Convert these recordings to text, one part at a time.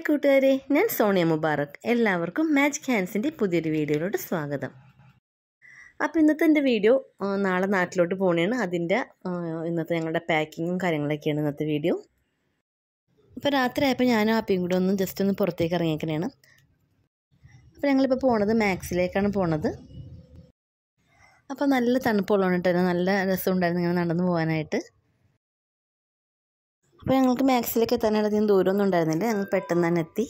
കൂട്ടുകാരെ ഞാൻ സോണിയ മുബാറക് എല്ലാവർക്കും മാജിക് ഹാൻഡ്സിൻ്റെ പുതിയൊരു വീഡിയോയിലോട്ട് സ്വാഗതം അപ്പോൾ ഇന്നത്തെ എൻ്റെ വീഡിയോ ആ, നാളെ നാട്ടിലോട്ട് പോകണേണ് അതിൻ്റെ ആ, ഇന്നത്തെ ഞങ്ങളുടെ പാക്കിങ്ങും കാര്യങ്ങളൊക്കെയാണ് ഇന്നത്തെ വീഡിയോ അപ്പോൾ രാത്രി ആയപ്പോൾ ഞാനും ആപ്പിയും കൂടെ ഒന്ന് ജസ്റ്റ് ഒന്ന് പുറത്തേക്ക് ഇറങ്ങിയേക്കണേണ് അപ്പോൾ ഞങ്ങളിപ്പോൾ പോണത് മാക്സിലേക്കാണ് പോണത് അപ്പോൾ നല്ല തണുപ്പുള്ളതുകൊണ്ട് തന്നെ നല്ല രസമുണ്ടായിരുന്നു ഇങ്ങനെ നടന്നു പോകാനായിട്ട് അപ്പോൾ ഞങ്ങൾക്ക് മാക്സിലേക്ക് എത്താനായിട്ട് അധികം ദൂരമൊന്നും ഉണ്ടായിരുന്നില്ല ഞങ്ങൾ പെട്ടെന്ന് തന്നെ എത്തി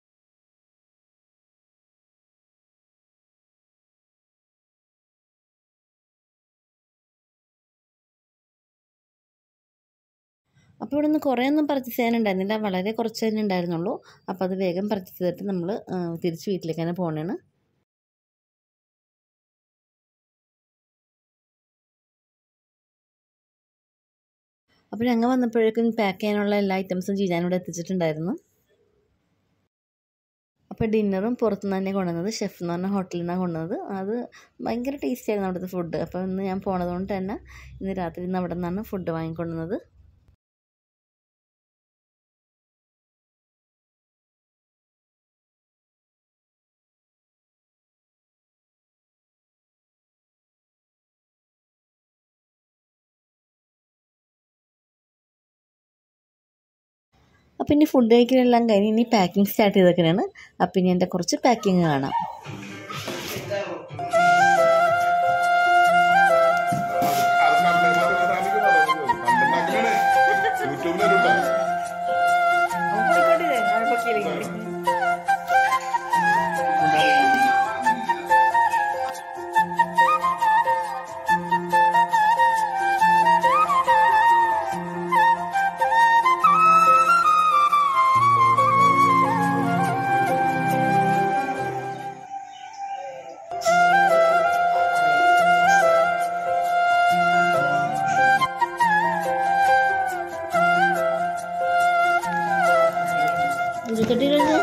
അപ്പോൾ ഇവിടെ നിന്ന് കുറേ ഒന്നും പർച്ചേസ് ചെയ്യാനുണ്ടായിരുന്നില്ല വളരെ കുറച്ച് തന്നെ ഉണ്ടായിരുന്നുള്ളൂ അപ്പോൾ അത് വേഗം പർച്ചേസ് ചെയ്തിട്ട് നമ്മൾ തിരിച്ച് വീട്ടിലേക്ക് തന്നെ പോകണേണ് അപ്പോൾ ഞങ്ങൾ വന്നപ്പോഴേക്കും പാക്ക് ചെയ്യാനുള്ള എല്ലാ ഐറ്റംസും ചെയ്യാൻ ഇവിടെ എത്തിച്ചിട്ടുണ്ടായിരുന്നു അപ്പോൾ ഡിന്നറും പുറത്തുനിന്ന് തന്നെ കൊണ്ടുവന്നത് ഷെഫ് എന്ന് പറഞ്ഞ ഹോട്ടലിൽ നിന്നാണ് കൊണ്ടുവന്നത് അത് ഭയങ്കര ടേസ്റ്റി ആയിരുന്നു അവിടുത്തെ ഫുഡ് അപ്പോൾ ഇന്ന് ഞാൻ പോണത് കൊണ്ട് തന്നെ ഇന്ന് രാത്രി ഇന്ന് അവിടെ നിന്നാണ് ഫുഡ് വാങ്ങിക്കൊണ്ടുവന്നത് അപ്പോൾ ഇനി ഫുഡ് കഴിക്കലെല്ലാം കഴിഞ്ഞ് ഇനി പാക്കിംഗ് സ്റ്റാർട്ട് ചെയ്തേക്കണാണ് അപ്പം ഇനി എൻ്റെ കുറച്ച് പാക്കിംഗ് കാണാം യൂട്യൂബിലുണ്ടോ ഇരിക്കട്ടിരുന്ന്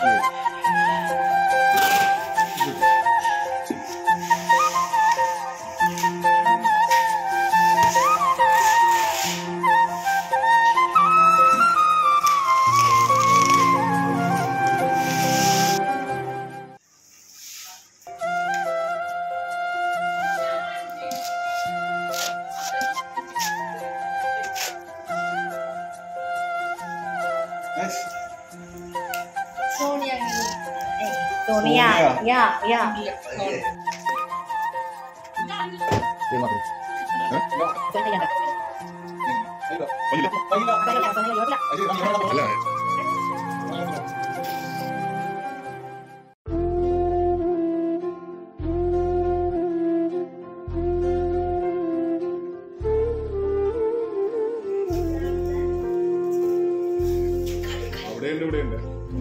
സോണിയ യാ യാ അല്ല അവിടെയുണ്ട് ഇവിടെയുണ്ട്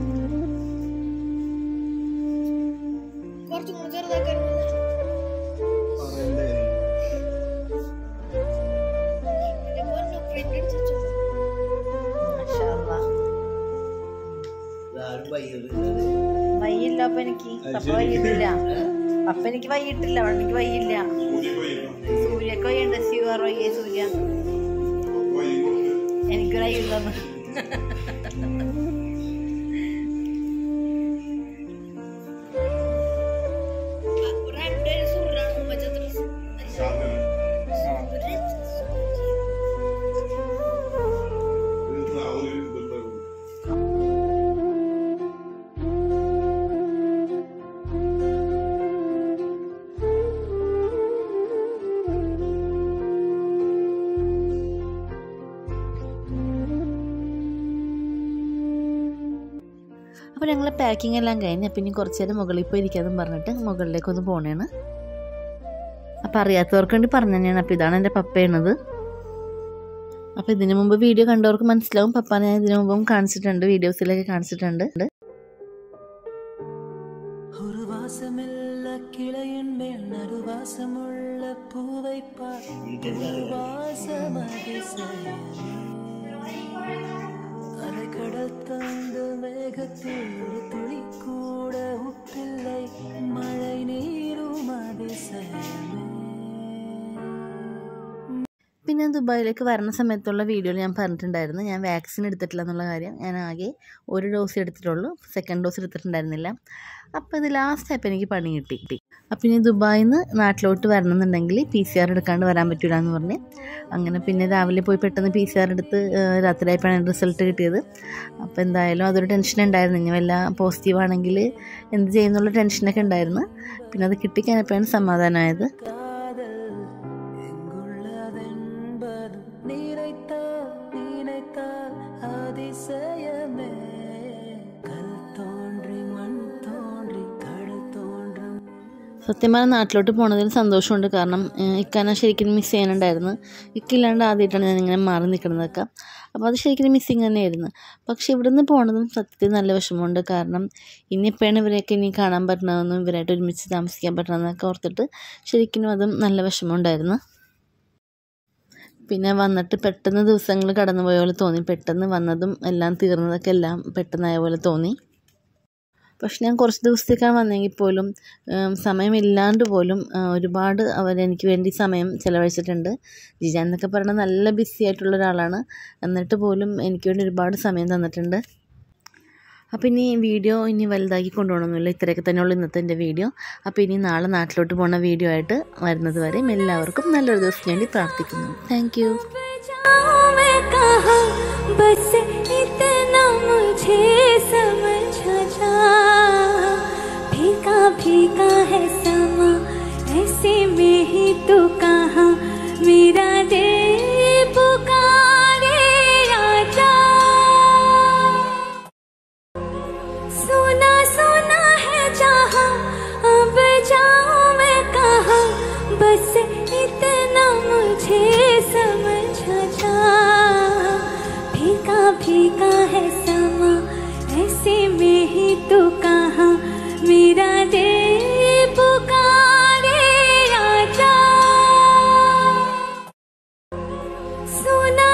കുറച്ചും കൂടി ചെറുതാക്കാൻ എന്റെ പൊന്നു പ്രിന്റ് അടിച്ചു വയ്യില്ല അപ്പൊ എനിക്ക് അപ്പൊ വയ്യിട്ടില്ല അപ്പൊ എനിക്ക് വയ്യിട്ടില്ല അവിടെ എനിക്ക് വയ്യില്ല സൂര്യക്ക് വയ്യുണ്ട് ശിവർ വയ്യേ സൂര്യ എനിക്ക് വയ്യില്ലെന്ന് രണ്ടുപേരും സൂര്യനാണ് മറ്റേ അപ്പോൾ ഞങ്ങൾ പാക്കിംഗ് എല്ലാം കഴിഞ്ഞ് അപ്പം ഇനി കുറച്ച് നേരം മുകളിൽ പോയി ഇരിക്കാമെന്ന് പറഞ്ഞിട്ട് മുകളിലേക്കൊന്ന് പോണേണ് അപ്പം അറിയാത്തവർക്ക് വേണ്ടി പറഞ്ഞു തന്നെയാണ് അപ്പം ഇതാണ് എൻ്റെ പപ്പയാണത് അപ്പോൾ ഇതിനു മുമ്പ് വീഡിയോ കണ്ടവർക്ക് മനസ്സിലാവും പപ്പ ഞാൻ ഇതിനു മുമ്പും കാണിച്ചിട്ടുണ്ട് വീഡിയോസിലൊക്കെ കാണിച്ചിട്ടുണ്ട് ஒரு வாசமில்ல கிளையின் மேல் நறுவாசமுள்ள பூவை வாசம் அதிசயமே அலைக்கடல் தாழ்ந்த மேகத்தில் ஒரு துளி கூட உப்பில்லை மழை நீரும் அதிசயமே പിന്നെ ദുബായിലേക്ക് വരുന്ന സമയത്തുള്ള വീഡിയോയിൽ ഞാൻ പറഞ്ഞിട്ടുണ്ടായിരുന്നു ഞാൻ വാക്സിൻ എടുത്തിട്ടില്ല എന്നുള്ള കാര്യം ഞാൻ ആകെ ഒരു ഡോസ് എടുത്തിട്ടുള്ളൂ സെക്കൻഡ് ഡോസ് എടുത്തിട്ടുണ്ടായിരുന്നില്ല അപ്പോൾ ഇത് ലാസ്റ്റ് ആയപ്പോൾ എനിക്ക് പണി കിട്ടി അപ്പം ഇനി ദുബായിൽ നിന്ന് നാട്ടിലോട്ട് വരണമെന്നുണ്ടെങ്കിൽ പി സി ആർ എടുക്കാണ്ട് വരാൻ പറ്റില്ല എന്ന് പറഞ്ഞ് അങ്ങനെ പിന്നെ രാവിലെ പോയി പെട്ടെന്ന് പി സി ആർ എടുത്ത് രാത്രിയായപ്പോഴാണ് റിസൾട്ട് കിട്ടിയത് അപ്പോൾ എന്തായാലും അതൊരു ടെൻഷൻ ഉണ്ടായിരുന്നു ഇനി വല്ല പോസിറ്റീവ് ആണെങ്കിൽ എന്ത് ചെയ്യുന്നുള്ള ടെൻഷനൊക്കെ ഉണ്ടായിരുന്നു പിന്നെ അത് കിട്ടിക്കഴിഞ്ഞപ്പോഴാണ് സമാധാനമായത് காதல் எங்குள்ளதென்பதும் நினைத்தால் நினைத்தால் அதிசயமே கல் தோன்றி மண் தோன்றி கடல் தோன்றும் സത്യം പറഞ്ഞാൽ നാട്ടിലോട്ട് പോണതിൽ സന്തോഷമുണ്ട് കാരണം ഏഹ്, ഇക്കാനെ ശരിക്കും മിസ് ചെയ്യാനുണ്ടായിരുന്നു ഇക്കില്ലാണ്ട് ആദ്യമായിട്ടാണ് ഞാൻ ഇങ്ങനെ മാറി നിൽക്കുന്നതൊക്കെ അപ്പോൾ അത് ശരിക്കും മിസ്സിങ് തന്നെയായിരുന്നു പക്ഷേ ഇവിടുന്ന് പോണതും സത്യത്തിൽ നല്ല വിഷമമുണ്ട് കാരണം ഇനിയിപ്പോഴാണ് ഇവരെയൊക്കെ ഇനി കാണാൻ പറ്റണമെന്നും ഇവരായിട്ട് ഒരുമിച്ച് താമസിക്കാൻ പറ്റണമെന്നൊക്കെ ഓർത്തിട്ട് ശരിക്കും അതും നല്ല വിഷമമുണ്ടായിരുന്നു പിന്നെ വന്നിട്ട് പെട്ടെന്ന് ദിവസങ്ങൾ കടന്നുപോയ പോലെ തോന്നി പെട്ടെന്ന് വന്നതും എല്ലാം തീർന്നതൊക്കെ എല്ലാം പെട്ടെന്നായ പോലെ തോന്നി പക്ഷെ ഞാൻ കുറച്ച് ദിവസത്തേക്കാണ് വന്നെങ്കിൽ പോലും ഉം, സമയമില്ലാണ്ട് പോലും ആ, ഒരുപാട് അവരെനിക്ക് വേണ്ടി സമയം ചിലവഴിച്ചിട്ടുണ്ട് ജിജാൻ എന്നൊക്കെ പറയുന്നത് നല്ല ബിസി ആയിട്ടുള്ള ഒരാളാണ് എന്നിട്ട് പോലും എനിക്ക് വേണ്ടി ഒരുപാട് സമയം തന്നിട്ടുണ്ട് അപ്പോൾ ഇനി വീഡിയോ ഇനി വലുതാക്കി കൊണ്ടുപോകണമെന്നില്ല ഇത്രയൊക്കെ തന്നെയുള്ളൂ ഇന്നത്തെ എൻ്റെ വീഡിയോ അപ്പോൾ ഇനി നാളെ നാട്ടിലോട്ട് പോകുന്ന വീഡിയോ ആയിട്ട് വരുന്നത് വരെയും എല്ലാവർക്കും നല്ലൊരു ദിവസം വേണ്ടി പ്രാർത്ഥിക്കുന്നു താങ്ക് യു जाऊं मैं कहाँ बस इतना मुझे समझ जा फीका फीका है समा ऐसे में ही तू कहाँ मेरा दिल पुकारे आजा सुना सुना है जहाँ अब जाऊं मैं कहाँ बस इतना मुझे समझ जा फीका फीका है समा ऐसे में ही तू कहाँ मेरा दिल पुकारे आजा सुना